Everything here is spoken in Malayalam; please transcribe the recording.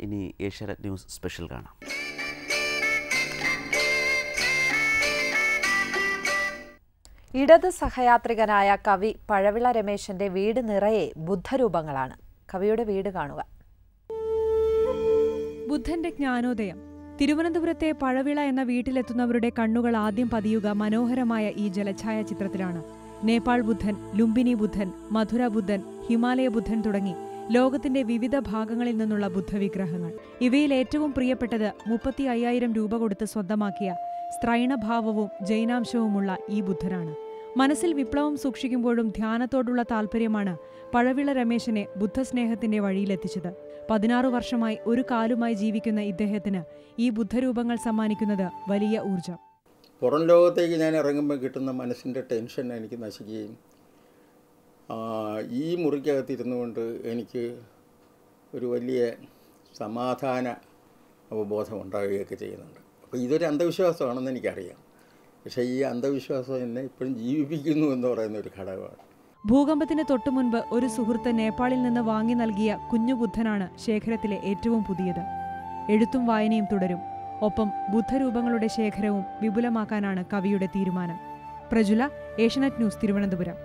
ഇനി ഏഷ്യാനെറ്റ് ന്യൂസ് സ്പെഷ്യൽ കാണാം ഇടത് സഹയാത്രികനായ കവി പഴവിള രമേശന്റെ വീട് നിറയെ ബുദ്ധരൂപങ്ങളാണ് കവിയുടെ വീട് കാണുക ബുദ്ധന്റെ ജ്ഞാനോദയം തിരുവനന്തപുരത്തെ പഴവിള എന്ന വീട്ടിലെത്തുന്നവരുടെ കണ്ണുകൾ ആദ്യം പതിയുക മനോഹരമായ ഈ ജലഛായ ചിത്രത്തിലാണ് നേപ്പാൾ ബുദ്ധൻ ലുംബിനി ബുദ്ധൻ മധുര ബുദ്ധൻ ഹിമാലയ ബുദ്ധൻ തുടങ്ങി ലോകത്തിന്റെ വിവിധ ഭാഗങ്ങളിൽ നിന്നുള്ള ബുദ്ധവിഗ്രഹങ്ങൾ ഇവയിൽ ഏറ്റവും പ്രിയപ്പെട്ടത് മുപ്പത്തി അയ്യായിരം രൂപ കൊടുത്ത് സ്വന്തമാക്കിയ സ്ത്രൈണഭാവവും ജൈനാംശവുമുള്ള ഈ ബുദ്ധനാണ് മനസ്സിൽ വിപ്ലവം സൂക്ഷിക്കുമ്പോഴും ധ്യാനത്തോടുള്ള താല്പര്യമാണ് പഴവിള രമേശനെ ബുദ്ധസ്നേഹത്തിന്റെ വഴിയിലെത്തിച്ചത് പതിനാറു വർഷമായി ഒരു കാലുമായി ജീവിക്കുന്ന ഇദ്ദേഹത്തിന് ഈ ബുദ്ധരൂപങ്ങൾ സമ്മാനിക്കുന്നത് വലിയ ഊർജം പുറം ലോകത്തേക്ക് ഞാൻ ഇറങ്ങുമ്പോൾ കിട്ടുന്ന മനസ്സിൻ്റെ ടെൻഷൻ എനിക്ക് നശിക്കുകയും ആ, ഈ മുറിക്കകത്തിരുന്നു കൊണ്ട് എനിക്ക് ഒരു വലിയ സമാധാന അവബോധം ഉണ്ടാവുകയൊക്കെ ചെയ്യുന്നുണ്ട് അപ്പോൾ ഇതൊരു അന്ധവിശ്വാസമാണെന്ന് എനിക്കറിയാം പക്ഷേ ഈ അന്ധവിശ്വാസം എന്നെ ഇപ്പോഴും ജീവിപ്പിക്കുന്നു എന്ന് പറയുന്ന ഒരു ഘടകമാണ് ഭൂകമ്പത്തിന് തൊട്ടുമുൻപ് ഒരു സുഹൃത്ത് നേപ്പാളിൽ നിന്ന് വാങ്ങി നൽകിയ കുഞ്ഞു ബുദ്ധനാണ് ശേഖരത്തിലെ ഏറ്റവും പുതിയത് എഴുത്തും വായനയും തുടരും ഒപ്പം ബുദ്ധരൂപങ്ങളുടെ ശേഖരവും വിപുലമാക്കാനാണ് കവിയുടെ തീരുമാനം പ്രജുല ഏഷ്യനെറ്റ് ന്യൂസ് തിരുവനന്തപുരം